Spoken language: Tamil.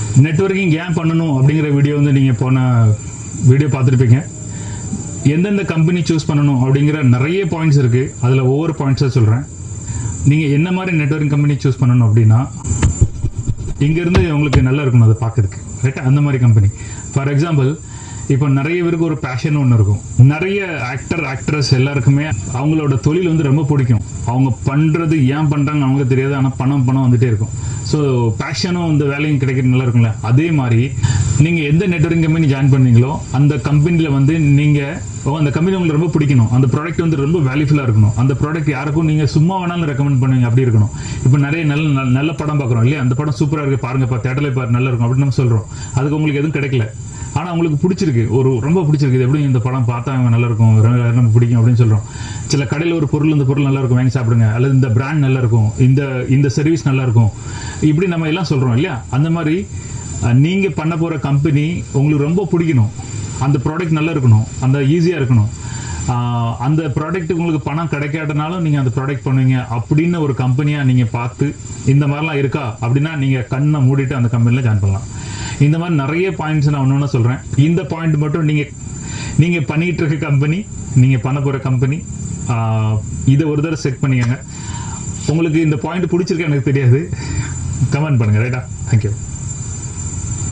நெட்வொர்க்கிங் ஏன் பண்ணணும் அப்படிங்கிற வீடியோ வந்து நீங்கள் போன வீடியோ பார்த்துருப்பீங்க எந்தெந்த கம்பெனி சூஸ் பண்ணணும் அப்படிங்கிற நிறைய பாயிண்ட்ஸ் இருக்குது அதில் ஒவ்வொரு பாயிண்ட்ஸாக சொல்கிறேன் நீங்கள் என்ன மாதிரி நெட்வொர்க்கிங் கம்பெனி சூஸ் பண்ணணும் அப்படின்னா இங்கேருந்து உங்களுக்கு நல்லா இருக்கணும் அதை பார்க்கறதுக்கு ரைட்டா அந்த மாதிரி கம்பெனி ஃபார் எக்ஸாம்பிள் இப்போ நிறைய பேருக்கு ஒரு பேஷன் ஒன்று இருக்கும் நிறைய ஆக்டர் ஆக்ட்ரஸ் எல்லாருக்குமே அவங்களோட தொழில் வந்து ரொம்ப பிடிக்கும் அவங்க பண்ணுறது ஏன் பண்ணுறாங்க அவங்க தெரியாது ஆனால் பணம் பணம் வந்துட்டே இருக்கும் ஸோ பேஷனும் இந்த வேலையும் கிடைக்கிறது நல்லா இருக்கும்ல அதே மாதிரி நீங்கள் எந்த நெட்வொர்க்கிங் கம்பெனி ஜாயின் பண்ணீங்களோ அந்த கம்பெனியில் வந்து நீங்கள் அந்த கம்பெனி உங்களுக்கு ரொம்ப பிடிக்கணும் அந்த ப்ராடக்ட் வந்து ரொம்ப வேல்யூஃபுல்லாக இருக்கணும் அந்த ப்ராடக்ட் யாருக்கும் நீங்கள் சும்மா வேணாலும் ரெக்கமெண்ட் பண்ணுவீங்க அப்படி இருக்கணும் இப்போ நிறைய நல்ல நல்ல- நல்ல படம் பார்க்குறோம் இல்லையா அந்த படம் சூப்பராக இருக்கு பாருங்கப்பா தேட்டரில் பாரு நல்லா இருக்கும் அப்படின்னு நம்ம சொல்கிறோம் அதுக்கு உங்களுக்கு எதுவும் கிடைக்கல ஆனால் உங்களுக்கு பிடிச்சிருக்கு ஒரு ரொம்ப பிடிச்சிருக்கு இது எப்படி இந்த படம் பார்த்தா அவங்க நல்லா இருக்கும் ரொம்ப- நமக்கு பிடிக்கும் அப்படின்னு சொல்கிறோம் சில கடையில் ஒரு பொருள் இந்த பொருள் நல்லா இருக்கும் வாங்கி சாப்பிடுங்க அல்லது இந்த பிராண்ட் நல்லா இருக்கும் இந்த இந்த சர்வீஸ் நல்லா இருக்கும் இப்படி நம்ம எல்லாம் சொல்கிறோம் இல்லையா அந்த மாதிரி அஹ், நீங்க பண்ண போற கம்பெனி உங்களுக்கு ரொம்ப பிடிக்கணும் அந்த ப்ராடக்ட் நல்லா இருக்கணும் அந்த ஈஸியாக இருக்கணும் ஆஹ் அந்த ப்ராடக்ட் உங்களுக்கு பணம் கிடைக்காதனாலும் நீங்கள் அந்த ப்ராடக்ட் பண்ணுவீங்க அப்படின்னு ஒரு கம்பெனியாக நீங்கள் பார்த்து இந்த மாதிரிலாம் இருக்கா அப்படின்னா நீங்கள் கண்ணை மூடிட்டு அந்த கம்பெனியில் ஜாயின் பண்ணலாம் இந்த மாதிரி நிறைய பாயிண்ட்ஸ் நான் ஒன்று ஒன்று சொல்கிறேன் இந்த பாயிண்ட் மட்டும் நீங்கள் நீங்கள் பண்ணிகிட்டு இருக்க கம்பெனி நீங்கள் பண்ண போகிற கம்பெனி இதை ஒரு தடவை செக் பண்ணிக்கங்க உங்களுக்கு இந்த பாயிண்ட் பிடிச்சிருக்கா எனக்கு தெரியாது கமெண்ட் பண்ணுங்கள் ரைட்டா தேங்க்யூ